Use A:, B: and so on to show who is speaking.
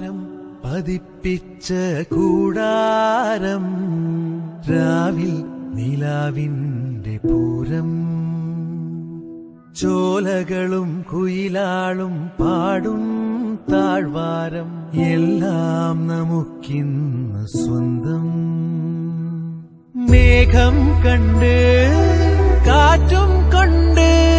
A: താഴ്വാരം പതിപ്പിച്ച കൂടാരം രാവിൽ നിലാവിന്റെ പൂരം ചോലകളും കുയിലാളും പാടും താഴ്വാരം എല്ലാം നമുക്കിന്ന് സ്വന്തം മേഘം കണ്ട് കാറ്റും കൊണ്ട്